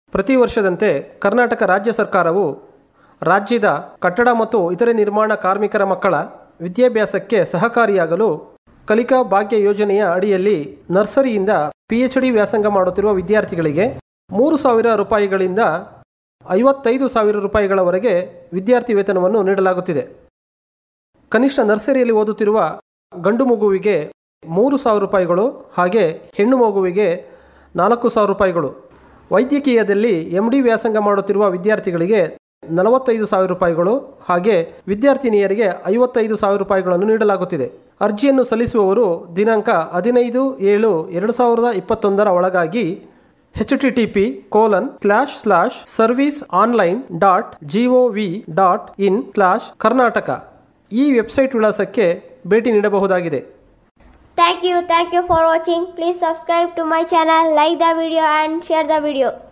ಪ್ರತಿ ವರ್ಷದಂತೆ ಕರ್ನಾಟಕ ರಾಜ್ಯ ಸರ್ಕಾರವು ರಾಜ್ಯದ ಕಟ್ಟಡ ಮತ್ತು ಇತರೆ ನಿರ್ಮಾಣ ಕಾರ್ಮಿಕರ ಮಕ್ಕಳ ವಿದ್ಯಾಭ್ಯಾಸಕ್ಕೆ ಸಹಕಾರಿಯಾಗಲು ಕಲಿಕಾ ಭಾಗ್ಯ ಯೋಜನೆಯ ಅಡಿಯಲ್ಲಿ ನರ್ಸರಿಯಿಂದ ಪಿ ಎಚ್ ಡಿ ವ್ಯಾಸಂಗ ಮಾಡುತ್ತಿರುವ ವಿದ್ಯಾರ್ಥಿಗಳಿಗೆ ಮೂರು ಸಾವಿರ ರೂಪಾಯಿಗಳಿಂದ ಐವತ್ತೈದು ಸಾವಿರ ರೂಪಾಯಿಗಳವರೆಗೆ ವಿದ್ಯಾರ್ಥಿ ವೇತನವನ್ನು ನೀಡಲಾಗುತ್ತಿದೆ ಕನಿಷ್ಠ ನರ್ಸರಿಯಲ್ಲಿ ಓದುತ್ತಿರುವ ಗಂಡು ಮಗುವಿಗೆ ಮೂರು ಸಾವಿರ ರೂಪಾಯಿಗಳು ಹಾಗೆ ಹೆಣ್ಣು ಮಗುವಿಗೆ ನಾಲ್ಕು ಸಾವಿರ ರೂಪಾಯಿಗಳು ವೈದ್ಯಕೀಯದಲ್ಲಿ ಎಂ ಡಿ ವ್ಯಾಸಂಗ ಮಾಡುತ್ತಿರುವ ವಿದ್ಯಾರ್ಥಿಗಳಿಗೆ ನಲವತ್ತೈದು ಸಾವಿರ ರೂಪಾಯಿಗಳು ಹಾಗೆ ವಿದ್ಯಾರ್ಥಿನಿಯರಿಗೆ ಐವತ್ತೈದು ಸಾವಿರ ರೂಪಾಯಿಗಳನ್ನು ನೀಡಲಾಗುತ್ತಿದೆ ಅರ್ಜಿಯನ್ನು ಸಲ್ಲಿಸುವವರು ದಿನಾಂಕ ಹದಿನೈದು ಏಳು ಎರಡು ಸಾವಿರದ ಇಪ್ಪತ್ತೊಂದರ ಒಳಗಾಗಿ H T T P colon slash slash service online dot G O V dot in slash Karnataka ಈ ವೆಬ್ಸೈಟ್ ವಿಳಾಸಕ್ಕೆ ಭೇಟಿ ನೀಡಬಹುದಾಗಿದೆ Thank you, thank you for watching. Please subscribe to my channel, like the video and share the video.